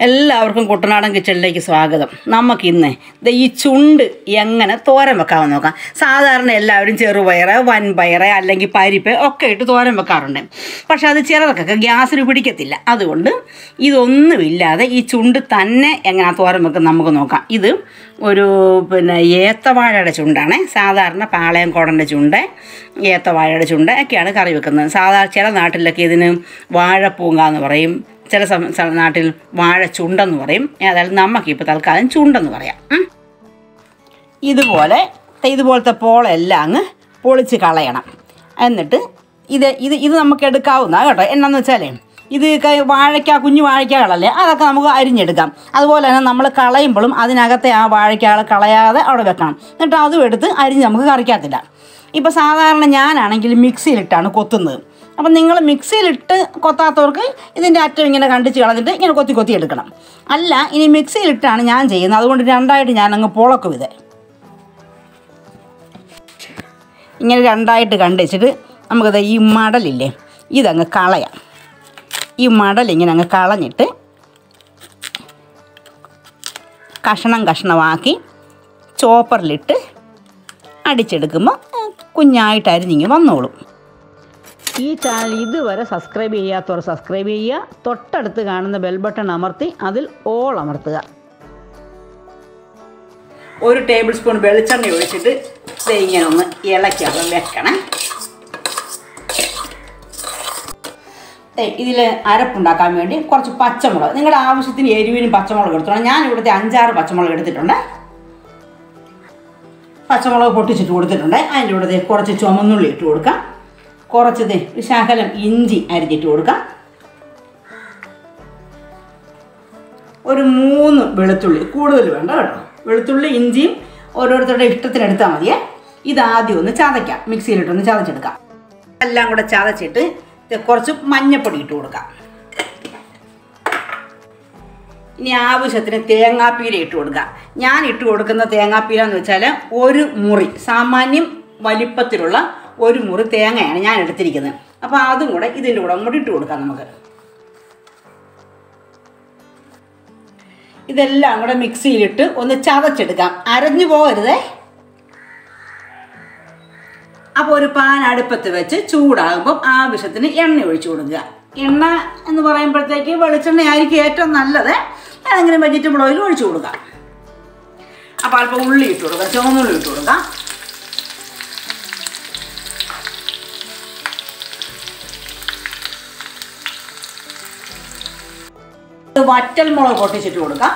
എല്ലാവർക്കും കുട്ടനാടൻ കിച്ചണിലേക്ക് സ്വാഗതം നമുക്കിന്ന് ദേ ഈ ചുണ്ട് എങ്ങനെ തോരൻ വെക്കാമെന്ന് നോക്കാം സാധാരണ എല്ലാവരും ചെറുപയറ് വൻപയറ് അല്ലെങ്കിൽ പരിപ്പ് ഒക്കെ ഇട്ട് തോരൻ വെക്കാറുണ്ട് പക്ഷെ അത് ചിലർക്കൊക്കെ ഗ്യാസിന് പിടിക്കത്തില്ല അതുകൊണ്ട് ഇതൊന്നുമില്ലാതെ ഈ ചുണ്ട് തന്നെ എങ്ങനെ തോരൻ വെക്കും നമുക്ക് നോക്കാം ഇത് ഒരു പിന്നെ ഏത്തവാഴയുടെ ചുണ്ടാണ് സാധാരണ പാളയംകോടൻ്റെ ചുണ്ട് ഏത്തവാഴയുടെ ചുണ്ട് ഒക്കെയാണ് കറി വെക്കുന്നത് സാധാരണ ചില നാട്ടിലൊക്കെ ഇതിന് വാഴപ്പൂങ്ക എന്ന് പറയും ചില സം- സ്ഥ- നാട്ടിൽ വാഴ ചുണ്ടെന്ന് പറയും ഏതായാലും നമുക്കിപ്പോൾ തൽക്കാലം ചുണ്ടെന്ന് പറയാം ഉം. ഇതുപോലെ ദേ ഇതുപോലത്തെ പോളെല്ലാം അങ്ങ് പൊളിച്ച് കളയണം എന്നിട്ട് ഇത് ഇത് ഇത് നമുക്ക് എടുക്കാവുന്ന കേട്ടോ എന്നാന്ന് വെച്ചാലേ ഇത് ക- വാഴയ്ക്ക കുഞ്ഞു വാഴയ്ക്കകളല്ലേ അതൊക്കെ നമുക്ക് അരിഞ്ഞെടുക്കാം അതുപോലെ തന്നെ നമ്മൾ കളയുമ്പോഴും അതിനകത്തെ ആ വാഴയ്ക്കകൾ കളയാതെ അവിടെ വെക്കണം എന്നിട്ട് അതും എടുത്ത് അരിഞ്ഞ് നമുക്ക് കറിക്കത്തില്ല ഇപ്പോൾ സാധാരണ ഞാനാണെങ്കിൽ മിക്സിയിലിട്ടാണ് കൊത്തുന്നത് അപ്പം നിങ്ങൾ മിക്സിയിലിട്ട് കൊത്താത്തവർക്ക് ഇതിൻ്റെ അറ്റം ഇങ്ങനെ കണ്ടിച്ച് കളഞ്ഞിട്ട് ഇങ്ങനെ കൊത്തി കൊത്തി എടുക്കണം അല്ല ഇനി മിക്സിയിലിട്ടാണ് ഞാൻ ചെയ്യുന്നത് അതുകൊണ്ട് രണ്ടായിട്ട് ഞാൻ അങ്ങ് പൊളക്കും ഇത് ഇങ്ങനെ രണ്ടായിട്ട് കണ്ടുവച്ചിട്ട് നമുക്കത് ഈ മടലില്ലേ ഇതങ്ങ് കളയാം ഈ മടൽ ഇങ്ങനെ അങ്ങ് കളഞ്ഞിട്ട് കഷണം കഷണമാക്കി ചോപ്പറിലിട്ട് അടിച്ചെടുക്കുമ്പോൾ കുഞ്ഞായിട്ട് അരിഞ്ഞിങ്ങ് വന്നോളും ഈ ചാനൽ ഇതുവരെ സബ്സ്ക്രൈബ് ചെയ്യാത്തവർ സബ്സ്ക്രൈബ് ചെയ്യുക തൊട്ടടുത്ത് കാണുന്ന ബെൽ ബട്ടൺ അമർത്തി അതിൽ ഓൾ അമർത്തുക ഒരു ടേബിൾ സ്പൂൺ വെളിച്ചെണ്ണ ഒഴിച്ചിട്ട് ദേ ഇങ്ങനെ ഒന്ന് ഇളക്കാതെ വെക്കണം ഇതിൽ അരപ്പുണ്ടാക്കാൻ വേണ്ടി കുറച്ച് പച്ചമുളക് നിങ്ങളുടെ ആവശ്യത്തിന് എരിവിനും പച്ചമുളക് എടുത്തോളാം ഞാൻ ഇവിടുത്തെ അഞ്ചാറ് പച്ചമുളക് എടുത്തിട്ടുണ്ട് പച്ചമുളക് പൊട്ടിച്ചിട്ട് കൊടുത്തിട്ടുണ്ട് അതിൻ്റെ കൂടെ ദേ കുറച്ച് ചുമന്നുള്ളി ഇട്ട് കൊടുക്കാം കുറച്ച് ദേ ഒരു ശകലം ഇഞ്ചി അരിഞ്ഞിട്ട് കൊടുക്കാം ഒരു മൂന്ന് വെളുത്തുള്ളി കൂടുതൽ വേണ്ട കേട്ടോ വെളുത്തുള്ളി ഇഞ്ചിയും ഓരോരുത്തരുടെ ഇഷ്ടത്തിനെടുത്താൽ മതിയേ ഇതാദ്യം ഒന്ന് ചതയ്ക്കാം മിക്സിയിലിട്ടൊന്ന് ചതച്ചെടുക്കാം എല്ലാം കൂടെ ചതച്ചിട്ട് ദേ കുറച്ച് മഞ്ഞപ്പൊടി ഇട്ട് കൊടുക്കാം ഇനി ആവശ്യത്തിന് തേങ്ങാപ്പീര ഇട്ട് കൊടുക്കുക ഞാൻ ഇട്ട് കൊടുക്കുന്ന തേങ്ങാപ്പീര എന്ന് വെച്ചാൽ ഒരു മുറി സാമാന്യം വലിപ്പത്തിലുള്ള ഒരു മുറി തേങ്ങയാണ് ഞാൻ എടുത്തിരിക്കുന്നത് അപ്പോൾ അതും കൂടെ ഇതിൻ്റെ കൂടെ അങ്ങോട്ട് ഇട്ട് കൊടുക്കാം നമുക്ക് ഇതെല്ലാം കൂടെ മിക്സിയിലിട്ട് ഒന്ന് ചതച്ചെടുക്കാം അരഞ്ഞു പോകരുതേ അപ്പോൾ ഒരു പാൻ അടുപ്പത്ത് വെച്ച് ചൂടാകുമ്പോൾ ആവശ്യത്തിന് എണ്ണ ഒഴിച്ചു കൊടുക്കുക എണ്ണ എന്ന് പറയുമ്പോഴത്തേക്ക് വെളിച്ചെണ്ണ ആയിരിക്കും ഏറ്റവും നല്ലത് ഏതെങ്കിലും വെജിറ്റബിൾ ഓയിൽ ഒഴിച്ചു കൊടുക്കാം അപ്പോൾ അല്പം ഉള്ളി ഇട്ട് കൊടുക്കുക ചുവന്നുള്ളി ഇട്ട് കൊടുക്കാം വറ്റൽ മുളക് പൊട്ടിച്ചിട്ട് കൊടുക്കാം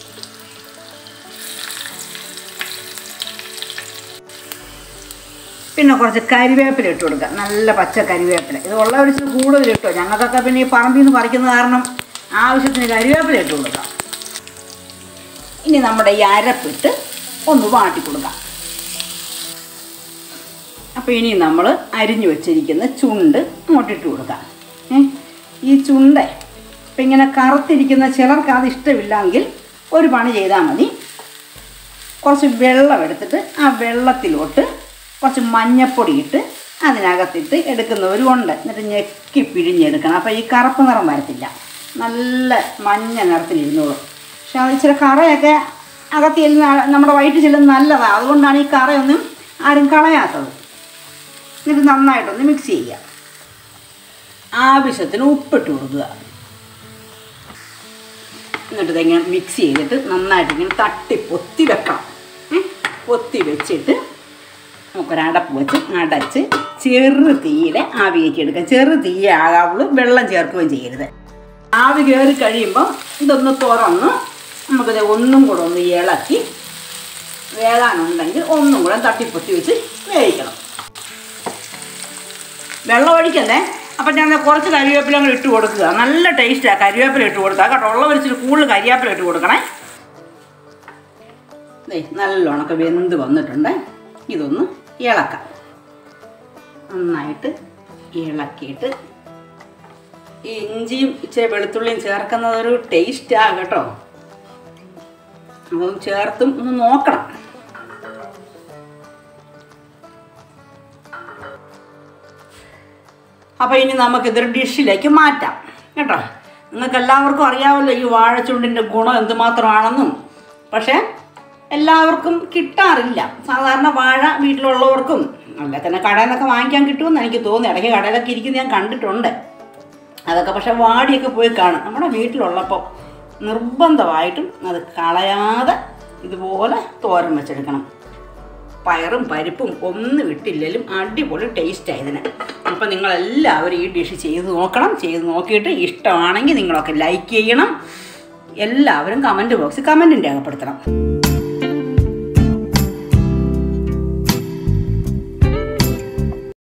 പിന്നെ കുറച്ച് കരിവേപ്പില ഇട്ട് കൊടുക്കുക നല്ല പച്ച കരിവേപ്പില ഇത് ഉള്ള ഒരു ഇച്ചിരി കൂടുതൽ ഇട്ടോ ഞങ്ങൾക്കൊക്കെ പിന്നെ ഈ പറമ്പിൽ നിന്ന് പറിക്കുന്ന കാരണം ആവശ്യത്തിന് കരിവേപ്പില ഇട്ട് കൊടുക്കാം ഇനി നമ്മുടെ ഈ അരപ്പിട്ട് ഒന്ന് വാട്ടി കൊടുക്കാം അപ്പോൾ ഇനി നമ്മൾ അരിഞ്ഞു വെച്ചിരിക്കുന്ന ചുണ്ട് അങ്ങോട്ടിട്ട് കൊടുക്കാം ഏ? ഈ ചുണ്ട് ഇപ്പം ഇങ്ങനെ കറുത്തിരിക്കുന്ന ചിലർക്ക് അത് ഇഷ്ടമില്ലെങ്കിൽ ഒരു പണി ചെയ്താൽ മതി കുറച്ച് വെള്ളം എടുത്തിട്ട് ആ വെള്ളത്തിലോട്ട് കുറച്ച് മഞ്ഞപ്പൊടി ഇട്ട് അതിനകത്തിട്ട് എടുക്കുന്നവരും ഉണ്ട് എന്നിട്ട് ഞെക്കി പിഴിഞ്ഞെടുക്കണം അപ്പോൾ ഈ കറുപ്പ് നിറം വരത്തില്ല നല്ല മഞ്ഞ നിറത്തിലിരുന്നോളും പക്ഷെ അത് ഇച്ചിരി കറയൊക്കെ അകത്ത് ചെല്ലുന്ന ആ- നമ്മുടെ വയറ്റിൽ ചെല്ലുന്ന നല്ലതാണ് അതുകൊണ്ടാണ് ഈ കറയൊന്നും ആരും കളയാത്തത് എന്നിട്ട് നന്നായിട്ടൊന്ന് മിക്സ് ചെയ്യുക ആവശ്യത്തിന് ഉപ്പിട്ട് കൊടുക്കുക എന്നിട്ട് ഇതെങ്ങനെ മിക്സ് ചെയ്തിട്ട് നന്നായിട്ട് ഇങ്ങനെ തട്ടി പൊത്തി വെക്കണം ഏ? പൊത്തി വെച്ചിട്ട് നമുക്കൊരടപ്പ് വെച്ച് അടച്ച് ചെറു തീയിലെ ആവി കയറ്റി എടുക്കാം ചെറു തീയെ ആകാവുള്ളൂ വെള്ളം ചേർക്കുകയും ചെയ്യരുത് ആവി കയറി കഴിയുമ്പോൾ ഇതൊന്ന് തുറന്ന് നമുക്കിത് ഒന്നും കൂടെ ഒന്ന് ഇളക്കി വേകാനുണ്ടെങ്കിൽ ഒന്നും കൂടെ തട്ടിപ്പൊത്തി വെച്ച് വേവിക്കണം വെള്ളം ഒഴിക്കല്ലേ അപ്പം ഞാൻ ദേ കുറച്ച് കരിവേപ്പില കൂടെ ഇട്ട് കൊടുക്കുക നല്ല ടേസ്റ്റാണ് കരിവേപ്പില ഇട്ട് കൊടുക്കുക കേട്ടോ ഉള്ളവർ ഇച്ചിരി കൂടുതൽ കരിവേപ്പില ഇട്ട് കൊടുക്കണേ ദേ നല്ലോണമൊക്കെ വെന്ത് വന്നിട്ടുണ്ട് ഇതൊന്ന് ഇളക്കാം നന്നായിട്ട് ഇളക്കിയിട്ട് ഈ ഇഞ്ചിയും ഇച്ചിരി വെളുത്തുള്ളിയും ചേർക്കുന്നത് ഒരു ടേസ്റ്റാണ് കേട്ടോ അപ്പം ചേർത്തും ഒന്ന് നോക്കണം അപ്പോൾ ഇനി നമുക്കിതൊരു ഡിഷിലേക്ക് മാറ്റാം കേട്ടോ നിങ്ങൾക്ക് എല്ലാവർക്കും അറിയാമല്ലോ ഈ വാഴച്ചുണ്ടിൻ്റെ ഗുണം എന്തുമാത്രമാണെന്നും പക്ഷേ എല്ലാവർക്കും കിട്ടാറില്ല സാധാരണ വാഴ വീട്ടിലുള്ളവർക്കും അല്ല തന്നെ കടയിൽ നിന്നൊക്കെ വാങ്ങിക്കാൻ കിട്ടുമെന്ന് എനിക്ക് തോന്നുന്നു ഇടയ്ക്ക് കടയിലൊക്കെ ഇരിക്കുന്ന ഞാൻ കണ്ടിട്ടുണ്ട് അതൊക്കെ പക്ഷെ വാടിയൊക്കെ പോയി കാണും നമ്മുടെ വീട്ടിലുള്ളപ്പോൾ നിർബന്ധമായിട്ടും അത് കളയാതെ ഇതുപോലെ തോരൻ വെച്ചെടുക്കണം പയറും പരിപ്പും ഒന്നും ഇട്ടില്ലെങ്കിലും അടിപൊളി ടേസ്റ്റാണ് ഇതിന് അപ്പോൾ നിങ്ങളെല്ലാവരും ഈ ഡിഷ് ചെയ്ത് നോക്കണം ചെയ്ത് നോക്കിയിട്ട് ഇഷ്ടമാണെങ്കിൽ നിങ്ങളൊക്കെ ലൈക്ക് ചെയ്യണം എല്ലാവരും കമൻറ്റ് ബോക്സിൽ കമൻറ്റും രേഖപ്പെടുത്തണം